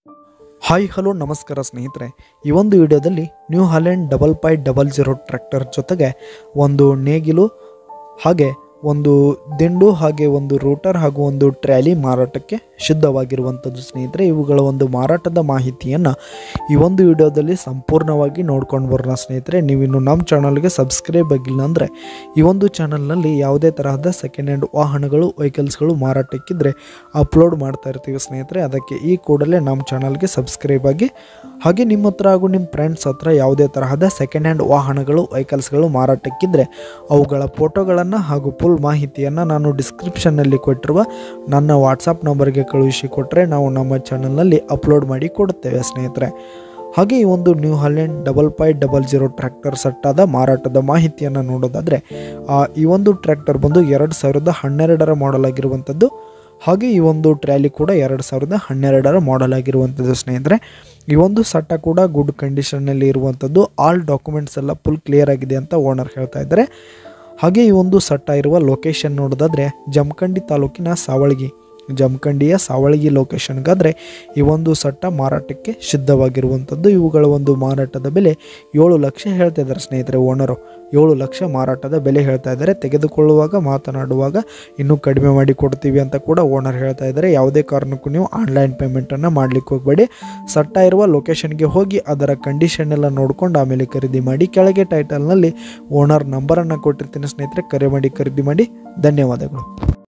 hi hello ನಮಸ್ಕಾರ ಸ್ನೇಹಿತರೆ ಈ ಒಂದು ವಿಡಿಯೋದಲ್ಲಿ New Holland double five double zero tractor ಜೊತೆಗೆ ಒಂದು ನೇಗಿಲು ಹಾಗೆ ಒಂದು ದಿಂಡು ಹಾಗೆ ಒಂದು ರೂಟರ್ ಹಾಗೂ ಒಂದು ಟ್ರ್ಯಾಲಿ ಮಾರಾಟಕ್ಕೆ ಸಿದ್ಧವಾಗಿರುವಂಥದ್ದು ಸ್ನೇಹಿತರೆ ಇವುಗಳ ಒಂದು ಮಾರಾಟದ ಮಾಹಿತಿಯನ್ನು ಈ ಒಂದು ವಿಡಿಯೋದಲ್ಲಿ ಸಂಪೂರ್ಣವಾಗಿ ನೋಡ್ಕೊಂಡು ಬರೋಣ ಸ್ನೇಹಿತರೆ ನೀವಿನ್ನು ನಮ್ಮ ಚಾನಲ್ಗೆ ಸಬ್ಸ್ಕ್ರೈಬ್ ಆಗಿಲ್ಲ ಅಂದರೆ ಈ ಒಂದು ಚಾನಲ್ನಲ್ಲಿ ಯಾವುದೇ ತರಹದ ಸೆಕೆಂಡ್ ಹ್ಯಾಂಡ್ ವಾಹನಗಳು ವೆಹಿಕಲ್ಸ್ಗಳು ಮಾರಾಟಕ್ಕಿದ್ರೆ ಅಪ್ಲೋಡ್ ಮಾಡ್ತಾ ಇರ್ತೀವಿ ಸ್ನೇಹಿತರೆ ಅದಕ್ಕೆ ಈ ಕೂಡಲೇ ನಮ್ಮ ಚಾನಲ್ಗೆ ಸಬ್ಸ್ಕ್ರೈಬ್ ಆಗಿ ಹಾಗೆ ನಿಮ್ಮ ಹತ್ರ ಹಾಗೂ ನಿಮ್ಮ ಫ್ರೆಂಡ್ಸ್ ಹತ್ರ ಯಾವುದೇ ತರಹದ ಸೆಕೆಂಡ್ ಹ್ಯಾಂಡ್ ವಾಹನಗಳು ವೆಹಿಕಲ್ಸ್ಗಳು ಮಾರಾಟಕ್ಕಿದ್ರೆ ಅವುಗಳ ಫೋಟೋಗಳನ್ನು ಹಾಗೂ ಫುಲ್ ಮಾಹಿತಿಯನ್ನು ನಾನು ಡಿಸ್ಕ್ರಿಪ್ಷನ್ನಲ್ಲಿ ಕೊಟ್ಟಿರುವ ನನ್ನ ವಾಟ್ಸಪ್ ನಂಬರ್ಗೆ ಕಳುಹಿಸಿ ಕೊಟ್ಟರೆ ನಾವು ನಮ್ಮ ಚಾನಲ್ನಲ್ಲಿ ಅಪ್ಲೋಡ್ ಮಾಡಿ ಕೊಡುತ್ತೇವೆ ಸ್ನೇಹಿತರೆ ಹಾಗೆ ಈ ಒಂದು New Holland double five double zero tractor ಸಟ್ಟಾದ ಮಾರಾಟದ ಮಾಹಿತಿಯನ್ನು ನೋಡೋದಾದರೆ ಆ, ಈ ಒಂದು ಟ್ರ್ಯಾಕ್ಟರ್ ಬಂದು ಎರಡು ಸಾವಿರದ ಹನ್ನೆರಡರ ಮಾಡೆಲ್ ಆಗಿರುವಂಥದ್ದು ಹಾಗೆ ಈ ಒಂದು ಟ್ರ್ಯಾಲಿ ಕೂಡ ಎರಡು ಸಾವಿರದ ಹನ್ನೆರಡರ ಮಾಡೆಲ್ ಆಗಿರುವಂಥದ್ದು ಸ್ನೇಹಿತರೆ ಈ ಒಂದು ಸಟ್ಟ ಕೂಡ ಗುಡ್ ಕಂಡೀಷನ್ನಲ್ಲಿ ಇರುವಂಥದ್ದು ಆಲ್ ಡಾಕ್ಯುಮೆಂಟ್ಸ್ ಎಲ್ಲ ಫುಲ್ ಕ್ಲಿಯರ್ ಆಗಿದೆ ಅಂತ ಓನರ್ ಹೇಳ್ತಾ ಇದ್ದಾರೆ ಹಾಗೆ ಈ ಒಂದು ಸಟ್ಟ ಇರುವ ಲೊಕೇಶನ್ ನೋಡೋದಾದರೆ ಜಮಖಂಡಿ ತಾಲೂಕಿನ ಸಾವಳಗಿ ಜಮಖಂಡಿಯ ಸಾವಳಗಿ ಲೊಕೇಶನ್ಗಾದರೆ ಈ ಒಂದು ಸಟ್ಟ ಮಾರಾಟಕ್ಕೆ ಸಿದ್ಧವಾಗಿರುವಂಥದ್ದು ಇವುಗಳ ಒಂದು ಮಾರಾಟದ ಬೆಲೆ ಏಳು ಲಕ್ಷ ಹೇಳ್ತಾ ಇದ್ದಾರೆ ಸ್ನೇಹಿತರೆ ಓನರು ಏಳು ಲಕ್ಷ ಮಾರಾಟದ ಬೆಲೆ ಹೇಳ್ತಾ ಇದ್ದಾರೆ ತೆಗೆದುಕೊಳ್ಳುವಾಗ ಮಾತನಾಡುವಾಗ ಇನ್ನೂ ಕಡಿಮೆ ಮಾಡಿ ಕೊಡ್ತೀವಿ ಅಂತ ಕೂಡ ಓನರ್ ಹೇಳ್ತಾ ಇದ್ದಾರೆ ಯಾವುದೇ ಕಾರಣಕ್ಕೂ ನೀವು ಆನ್ಲೈನ್ ಪೇಮೆಂಟನ್ನು ಮಾಡಲಿಕ್ಕೆ ಹೋಗಬೇಡಿ ಸಟ್ಟ ಇರುವ ಲೊಕೇಶನ್ಗೆ ಹೋಗಿ ಅದರ ಕಂಡೀಷನ್ ಎಲ್ಲ ನೋಡ್ಕೊಂಡು ಆಮೇಲೆ ಖರೀದಿ ಮಾಡಿ ಕೆಳಗೆ ಟೈಟಲ್ನಲ್ಲಿ ಓನರ್ ನಂಬರನ್ನು ಕೊಟ್ಟಿರ್ತೀನಿ ಸ್ನೇಹಿತರೆ ಕರೆ ಮಾಡಿ ಖರೀದಿ ಮಾಡಿ ಧನ್ಯವಾದಗಳು